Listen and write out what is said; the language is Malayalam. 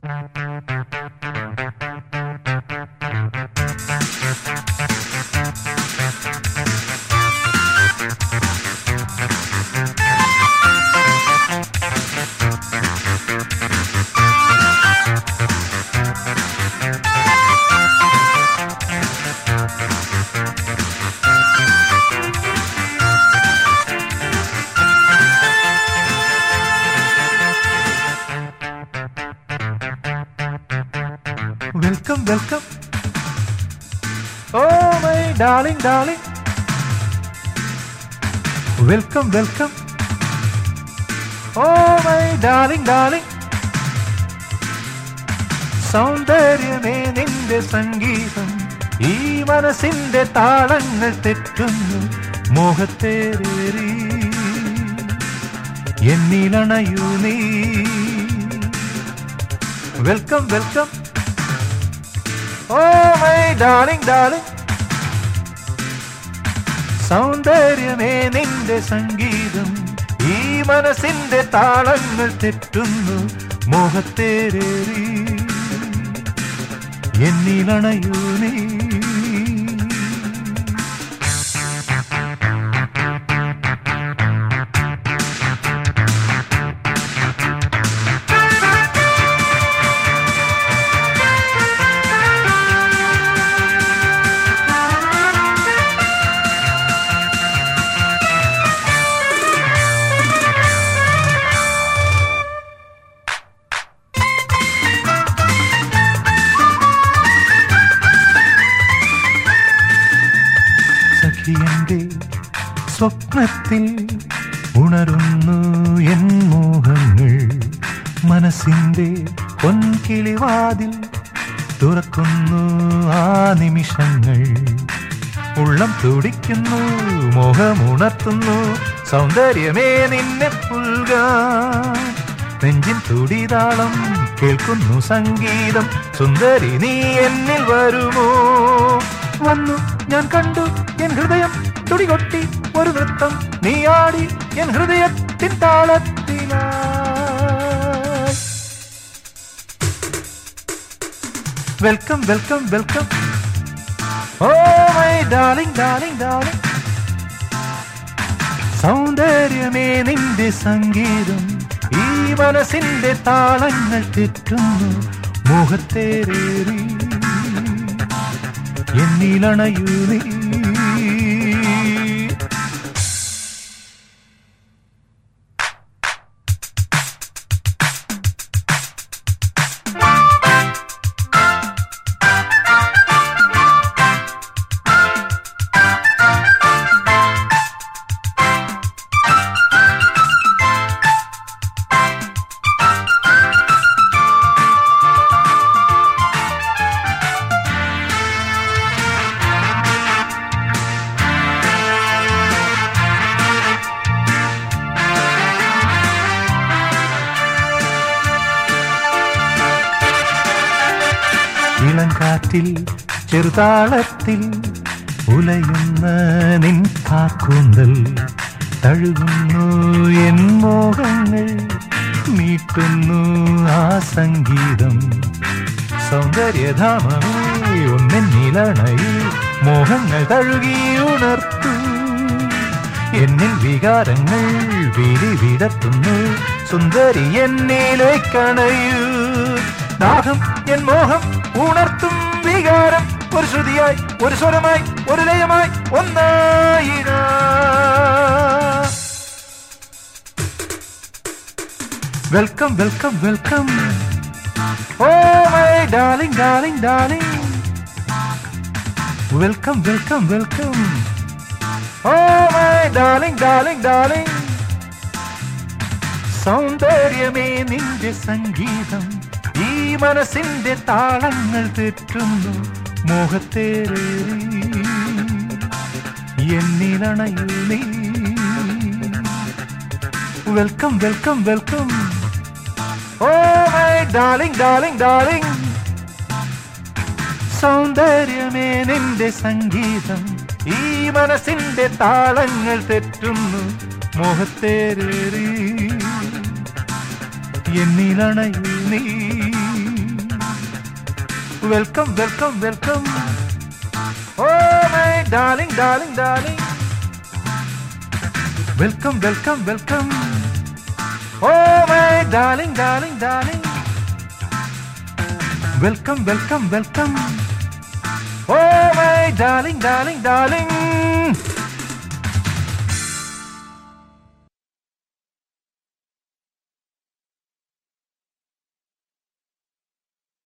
welcome welcome oh my darling darling welcome welcome oh my darling darling സൗന്ദര്യമേ നിന്റെ സംഗീതം ഈ മനസ്സിന്റെ താളങ്ങൾ തെറ്റുന്നു മോഹത്തേറി എന്നിലണയൂ നീ welcome welcome oh my darling darling സൗന്ദര്യമേ നിന്റെ സംഗീതം ഈ മനസ്സിന്റെ താളങ്ങൾ തെറ്റുന്നു മോഹത്തേരേറി എന്നിലണയൂ നീ സഖിയന്റെ സ്വപ്നത്തിൽ ഉണരുന്നു എൻ മോഹങ്ങൾ മനസ്സിന്റെ പൊൻകിളിവാതിൽ തുറക്കുന്നു ആ നിമിഷങ്ങൾ ഉള്ളം തുടിക്കുന്നു മോഹമുണർത്തുന്നു സൗന്ദര്യമേ നിന്നെ പുൽകാൻ നെഞ്ചിൻ തുടിതാളം കേൾക്കുന്നു സംഗീതം സുന്ദരി നീ എന്നിൽ വരുമോ വന്നു ഞാൻ കണ്ടു എൻ ഹൃദയം തുടികൊട്ടി ഒരു നൃത്തം നീ ആടി എൻ ഹൃദയത്തിൻ താളത്തിലായി welcome welcome welcome oh my darling darling darling സൗന്ദര്യമേ നിന്റെ സംഗീതം ഈ മനസ്സിന്റെ താളങ്ങൾ തെറ്റുന്നു മോഹത്തേറേറി എന്നിലണയൂ നീ ഇളങ്കാറ്റിൽ ചെറുതാളത്തിൽ ഉലയുന്ന നിൻ കാക്കൂന്തൽ തഴുകുന്നു എൻ മോഹങ്ങൾ മീട്ടുന്നു ആ സംഗീതം സൗന്ദര്യധാമമേ ഒന്നെന്നിലണയിൽ മോഹങ്ങൾ തഴുകി ഉണർത്തു എന്നിൽ വികാരങ്ങൾ വിരി വിടത്തുന്നു സുന്ദരി എന്നിലേക്കണയൂ ദാഹം എൻ മോഹം ഉണർത്തും വികാരം ഒരു ശ്രുതിയായി ഒരു സ്വരമായി ഒരു ലയമായി ഒന്നായി welcome welcome welcome oh my darling darling darling welcome welcome welcome oh my darling darling darling സൗന്ദര്യമേ നിന്റെ സംഗീതം ഈ മനസ്സിന്റെ താളങ്ങൾ തെറ്റുന്നു മോഹത്തേറേറി എന്നിലണയൂ നീ welcome welcome welcome oh my darling darling darling സൗന്ദര്യമേ നിന്റെ സംഗീതം ഈ മനസ്സിന്റെ താളങ്ങൾ തെറ്റുന്നു മോഹത്തേറേറി എന്നിലണയൂ നീ welcome welcome welcome oh my darling darling darling welcome welcome welcome oh my darling darling darling welcome welcome welcome oh my darling darling darling